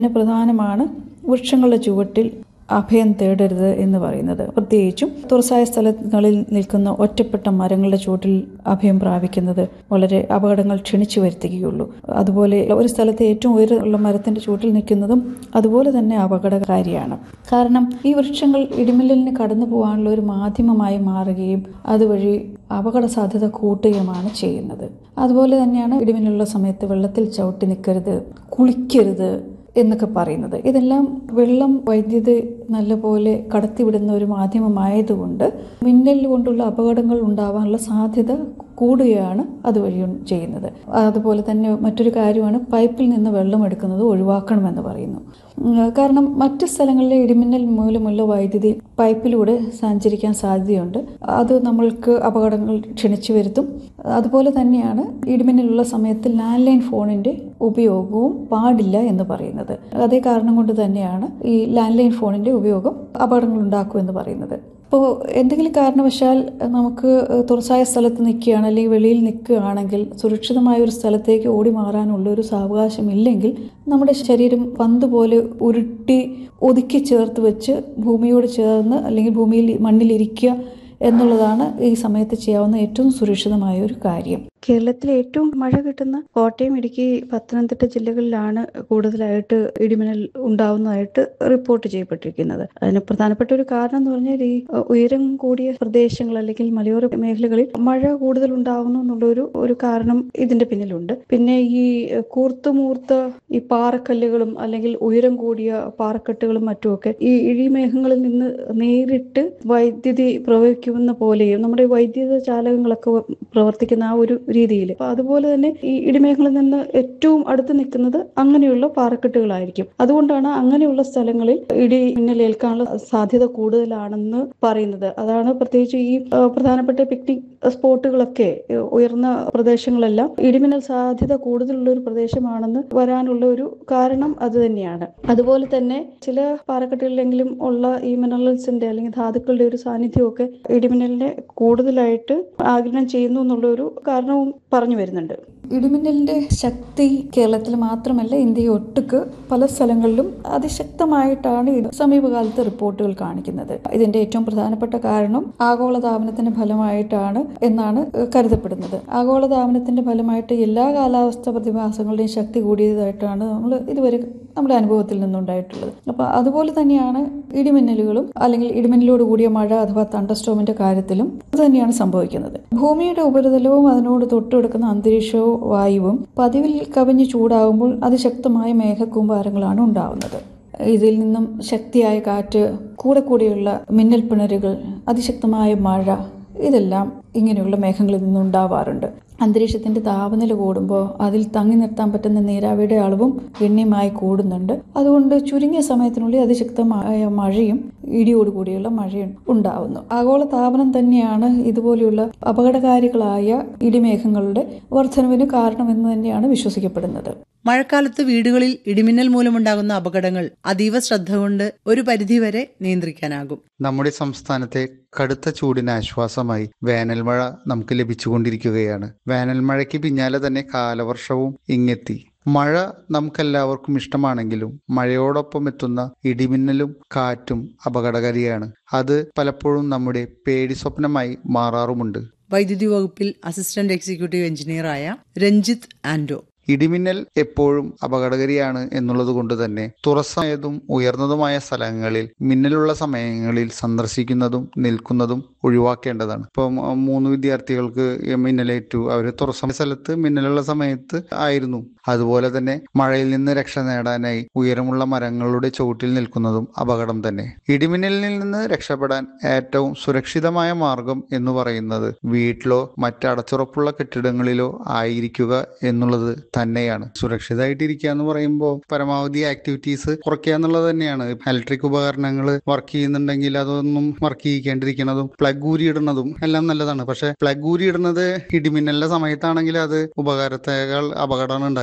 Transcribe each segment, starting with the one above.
പിന്നെ പ്രധാനമാണ് വൃക്ഷങ്ങളുടെ ചുവട്ടിൽ അഭയം തേടരുത് എന്ന് പറയുന്നത് പ്രത്യേകിച്ചും തുറസായ സ്ഥലങ്ങളിൽ നിൽക്കുന്ന ഒറ്റപ്പെട്ട മരങ്ങളുടെ ചുവട്ടിൽ അഭയം പ്രാപിക്കുന്നത് വളരെ അപകടങ്ങൾ ക്ഷണിച്ചു വരുത്തുകയുള്ളൂ അതുപോലെ ഒരു സ്ഥലത്തെ ഏറ്റവും ഉയരമുള്ള മരത്തിന്റെ ചുവട്ടിൽ നിൽക്കുന്നതും അതുപോലെ തന്നെ അപകടകാരിയാണ് കാരണം ഈ വൃക്ഷങ്ങൾ ഇടിമിന്നലിന് കടന്നു പോകാനുള്ള ഒരു മാധ്യമമായി മാറുകയും അതുവഴി അപകട സാധ്യത കൂട്ടുകയുമാണ് ചെയ്യുന്നത് അതുപോലെ തന്നെയാണ് ഇടിമിന്നലുള്ള സമയത്ത് വെള്ളത്തിൽ ചവിട്ടി നിൽക്കരുത് കുളിക്കരുത് എന്നൊക്കെ പറയുന്നത് ഇതെല്ലാം വെള്ളം വൈദ്യുതി നല്ലപോലെ കടത്തിവിടുന്ന ഒരു മാധ്യമമായതുകൊണ്ട് മിന്നൽ കൊണ്ടുള്ള അപകടങ്ങൾ ഉണ്ടാവാനുള്ള സാധ്യത കൂടുകയാണ് അതുവഴി ചെയ്യുന്നത് അതുപോലെ തന്നെ മറ്റൊരു കാര്യമാണ് പൈപ്പിൽ നിന്ന് വെള്ളം എടുക്കുന്നത് ഒഴിവാക്കണമെന്ന് പറയുന്നു കാരണം മറ്റ് സ്ഥലങ്ങളിലെ ഇടിമിന്നൽ മൂലമുള്ള വൈദ്യുതി പൈപ്പിലൂടെ സഞ്ചരിക്കാൻ സാധ്യതയുണ്ട് അത് നമ്മൾക്ക് അപകടങ്ങൾ ക്ഷണിച്ചു വരുത്തും അതുപോലെ തന്നെയാണ് ഇടിമിന്നലുള്ള സമയത്ത് ലാൻഡ് ലൈൻ ഫോണിന്റെ ഉപയോഗവും പാടില്ല എന്ന് പറയുന്നത് അതേ കാരണം കൊണ്ട് തന്നെയാണ് ഈ ലാൻഡ് ലൈൻ ഫോണിന്റെ ഉപയോഗം അപകടങ്ങൾ ഉണ്ടാക്കും എന്ന് പറയുന്നത് ഇപ്പോൾ എന്തെങ്കിലും കാരണവശാൽ നമുക്ക് തുറസായ സ്ഥലത്ത് നിൽക്കുകയാണ് അല്ലെങ്കിൽ വെളിയിൽ നിൽക്കുകയാണെങ്കിൽ സുരക്ഷിതമായ ഒരു സ്ഥലത്തേക്ക് ഓടി മാറാനുള്ള ഒരു സാവകാശം ഇല്ലെങ്കിൽ നമ്മുടെ ശരീരം പന്ത് പോലെ ഉരുട്ടി ഒതുക്കി ചേർത്ത് വെച്ച് ഭൂമിയോട് ചേർന്ന് അല്ലെങ്കിൽ ഭൂമിയിൽ മണ്ണിലിരിക്കുക എന്നുള്ളതാണ് ഈ സമയത്ത് ചെയ്യാവുന്ന ഏറ്റവും സുരക്ഷിതമായ ഒരു കാര്യം കേരളത്തിൽ ഏറ്റവും മഴ കിട്ടുന്ന കോട്ടയം ഇടുക്കി പത്തനംതിട്ട ജില്ലകളിലാണ് കൂടുതലായിട്ട് ഇടിമിന്നൽ ഉണ്ടാവുന്നതായിട്ട് റിപ്പോർട്ട് ചെയ്യപ്പെട്ടിരിക്കുന്നത് അതിന് പ്രധാനപ്പെട്ട ഒരു കാരണം എന്ന് പറഞ്ഞാൽ ഈ ഉയരം കൂടിയ പ്രദേശങ്ങൾ അല്ലെങ്കിൽ മലയോര മേഖലകളിൽ മഴ കൂടുതൽ ഉണ്ടാവുന്നു എന്നുള്ളൊരു ഒരു കാരണം ഇതിന്റെ പിന്നിലുണ്ട് പിന്നെ ഈ കൂർത്തുമൂർത്ത ഈ പാറക്കല്ലുകളും അല്ലെങ്കിൽ ഉയരം കൂടിയ പാറക്കെട്ടുകളും മറ്റുമൊക്കെ ഈ ഇഴിമേഘങ്ങളിൽ നിന്ന് നേരിട്ട് വൈദ്യുതി പ്രവഹിക്കുന്ന പോലെയും നമ്മുടെ വൈദ്യുത ചാലകങ്ങളൊക്കെ പ്രവർത്തിക്കുന്ന ആ ഒരു രീതിയിൽ അപ്പൊ അതുപോലെ തന്നെ ഈ ഇടിമേഖലയിൽ നിന്ന് ഏറ്റവും അടുത്ത് നിൽക്കുന്നത് അങ്ങനെയുള്ള പാറക്കെട്ടുകളായിരിക്കും അതുകൊണ്ടാണ് അങ്ങനെയുള്ള സ്ഥലങ്ങളിൽ ഇടി മിന്നലേൽക്കാനുള്ള സാധ്യത കൂടുതലാണെന്ന് പറയുന്നത് അതാണ് പ്രത്യേകിച്ച് ഈ പ്രധാനപ്പെട്ട പിക്നിക് സ്പോട്ടുകളൊക്കെ ഉയർന്ന പ്രദേശങ്ങളെല്ലാം ഇടിമിന്നൽ സാധ്യത കൂടുതലുള്ള ഒരു പ്രദേശമാണെന്ന് വരാനുള്ള ഒരു കാരണം അത് തന്നെയാണ് അതുപോലെ തന്നെ ചില പാറക്കെട്ടുകളിലെങ്കിലും ഉള്ള ഈ മിനറൽസിന്റെ അല്ലെങ്കിൽ ധാതുക്കളുടെ ഒരു സാന്നിധ്യമൊക്കെ ഇടിമിന്നലിനെ കൂടുതലായിട്ട് ആഗിരണം ചെയ്യുന്നു എന്നുള്ള ഒരു കാരണവും പറഞ്ഞു വരുന്നുണ്ട് ഇടിമിന്നലിന്റെ ശക്തി കേരളത്തിൽ മാത്രമല്ല ഇന്ത്യ ഒട്ടുക്ക് പല സ്ഥലങ്ങളിലും അതിശക്തമായിട്ടാണ് സമീപകാലത്ത് റിപ്പോർട്ടുകൾ കാണിക്കുന്നത് ഇതിന്റെ ഏറ്റവും പ്രധാനപ്പെട്ട കാരണം ആഗോളതാപനത്തിന്റെ ഫലമായിട്ടാണ് എന്നാണ് കരുതപ്പെടുന്നത് ആഗോളതാപനത്തിന്റെ ഫലമായിട്ട് എല്ലാ കാലാവസ്ഥ പ്രതിഭാസങ്ങളുടെയും ശക്തി കൂടിയതായിട്ടാണ് നമ്മൾ ഇതുവരെ നമ്മുടെ അനുഭവത്തിൽ നിന്നുണ്ടായിട്ടുള്ളത് അപ്പൊ അതുപോലെ തന്നെയാണ് ഇടിമിന്നലുകളും അല്ലെങ്കിൽ ഇടിമിന്നലോട് കൂടിയ മഴ അഥവാ തണ്ടസ്റ്റോമിന്റെ കാര്യത്തിലും അത് തന്നെയാണ് സംഭവിക്കുന്നത് ഭൂമിയുടെ ഉപരിതലവും അതിനോട് തൊട്ടുകിടക്കുന്ന അന്തരീക്ഷവും വായുവും പതിവിൽ കവിഞ്ഞ് ചൂടാകുമ്പോൾ അതിശക്തമായ മേഘക്കൂമ്പാരങ്ങളാണ് ഉണ്ടാവുന്നത് ഇതിൽ നിന്നും ശക്തിയായ കാറ്റ് കൂടെ കൂടിയുള്ള മിന്നൽ പിണരുകൾ അതിശക്തമായ മഴ ഇതെല്ലാം ഇങ്ങനെയുള്ള മേഘങ്ങളിൽ നിന്നും ഉണ്ടാവാറുണ്ട് അന്തരീക്ഷത്തിന്റെ താപനില കൂടുമ്പോൾ അതിൽ തങ്ങി നിർത്താൻ പറ്റുന്ന നീരാവിയുടെ അളവും ഗണ്യമായി കൂടുന്നുണ്ട് അതുകൊണ്ട് ചുരുങ്ങിയ സമയത്തിനുള്ളിൽ അതിശക്തമായ മഴയും ഇടിയോടുകൂടിയുള്ള മഴയും ഉണ്ടാവുന്നു ആഗോള താപനം തന്നെയാണ് ഇതുപോലെയുള്ള അപകടകാരികളായ ഇടിമേഘങ്ങളുടെ വർധനവിന് കാരണമെന്ന് തന്നെയാണ് വിശ്വസിക്കപ്പെടുന്നത് മഴക്കാലത്ത് വീടുകളിൽ ഇടിമിന്നൽ മൂലമുണ്ടാകുന്ന അപകടങ്ങൾ അതീവ ശ്രദ്ധ കൊണ്ട് ഒരു പരിധിവരെ നിയന്ത്രിക്കാനാകും നമ്മുടെ സംസ്ഥാനത്തെ കടുത്ത ചൂടിന് ആശ്വാസമായി വേനൽമഴ നമുക്ക് ലഭിച്ചുകൊണ്ടിരിക്കുകയാണ് വേനൽമഴയ്ക്ക് പിന്നാലെ തന്നെ കാലവർഷവും ഇങ്ങെത്തി മഴ നമുക്കെല്ലാവർക്കും ഇഷ്ടമാണെങ്കിലും മഴയോടൊപ്പം എത്തുന്ന ഇടിമിന്നലും കാറ്റും അപകടകാരിയാണ് അത് പലപ്പോഴും നമ്മുടെ പേടി സ്വപ്നമായി മാറാറുമുണ്ട് വൈദ്യുതി വകുപ്പിൽ അസിസ്റ്റന്റ് എക്സിക്യൂട്ടീവ് എഞ്ചിനീയറായ രഞ്ജിത്ത് ആൻഡോ ഇടിമിന്നൽ എപ്പോഴും അപകടകാരിയാണ് എന്നുള്ളത് കൊണ്ട് തന്നെ തുറസായതും ഉയർന്നതുമായ സ്ഥലങ്ങളിൽ മിന്നലുള്ള സമയങ്ങളിൽ സന്ദർശിക്കുന്നതും നിൽക്കുന്നതും ഒഴിവാക്കേണ്ടതാണ് ഇപ്പം മൂന്ന് വിദ്യാർത്ഥികൾക്ക് മിന്നലേറ്റു അവർ തുറസായ സ്ഥലത്ത് മിന്നലുള്ള സമയത്ത് ആയിരുന്നു അതുപോലെ തന്നെ മഴയിൽ നിന്ന് രക്ഷ നേടാനായി ഉയരമുള്ള മരങ്ങളുടെ ചുവട്ടിൽ നിൽക്കുന്നതും അപകടം തന്നെ ഇടിമിന്നലിൽ നിന്ന് രക്ഷപ്പെടാൻ ഏറ്റവും സുരക്ഷിതമായ മാർഗം എന്ന് പറയുന്നത് വീട്ടിലോ മറ്റ് അടച്ചുറപ്പുള്ള കെട്ടിടങ്ങളിലോ ആയിരിക്കുക എന്നുള്ളത് തന്നെയാണ് സുരക്ഷിതമായിട്ടിരിക്കുക എന്ന് പറയുമ്പോൾ പരമാവധി ആക്ടിവിറ്റീസ് കുറയ്ക്കുക എന്നുള്ളത് തന്നെയാണ് ഇലക്ട്രിക് ഉപകരണങ്ങൾ വർക്ക് ചെയ്യുന്നുണ്ടെങ്കിൽ അതൊന്നും വർക്ക് ചെയ്യിക്കാണ്ടിരിക്കുന്നതും പ്ലഗ് ഊരിയിടുന്നതും എല്ലാം നല്ലതാണ് പക്ഷെ പ്ലഗ് ഊരിയിടുന്നത് ഇടിമിന്നലിന്റെ സമയത്താണെങ്കിൽ അത് ഉപകാരത്തേക്കാൾ അപകടമാണ് ഉണ്ടാക്കുക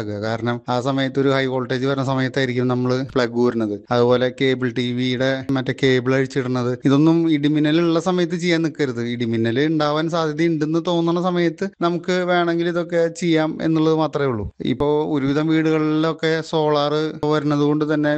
ഒഴിവാക്കുക കാരണം ആ സമയത്ത് ഒരു ഹൈ വോൾട്ടേജ് വരുന്ന സമയത്തായിരിക്കും നമ്മൾ പ്ലഗ് ഊരുന്നത് അതുപോലെ കേബിൾ ടി വിയുടെ മറ്റേ കേബിൾ അഴിച്ചിടുന്നത് ഇതൊന്നും ഇടിമിന്നലുള്ള സമയത്ത് ചെയ്യാൻ നിൽക്കരുത് ഇടിമിന്നൽ ഉണ്ടാവാൻ സാധ്യത ഉണ്ടെന്ന് തോന്നുന്ന സമയത്ത് നമുക്ക് വേണമെങ്കിൽ ഇതൊക്കെ ചെയ്യാം എന്നുള്ളത് മാത്രമേ ഉള്ളൂ ഇപ്പോൾ ഒരുവിധം വീടുകളിലൊക്കെ സോളാർ വരുന്നത് കൊണ്ട് തന്നെ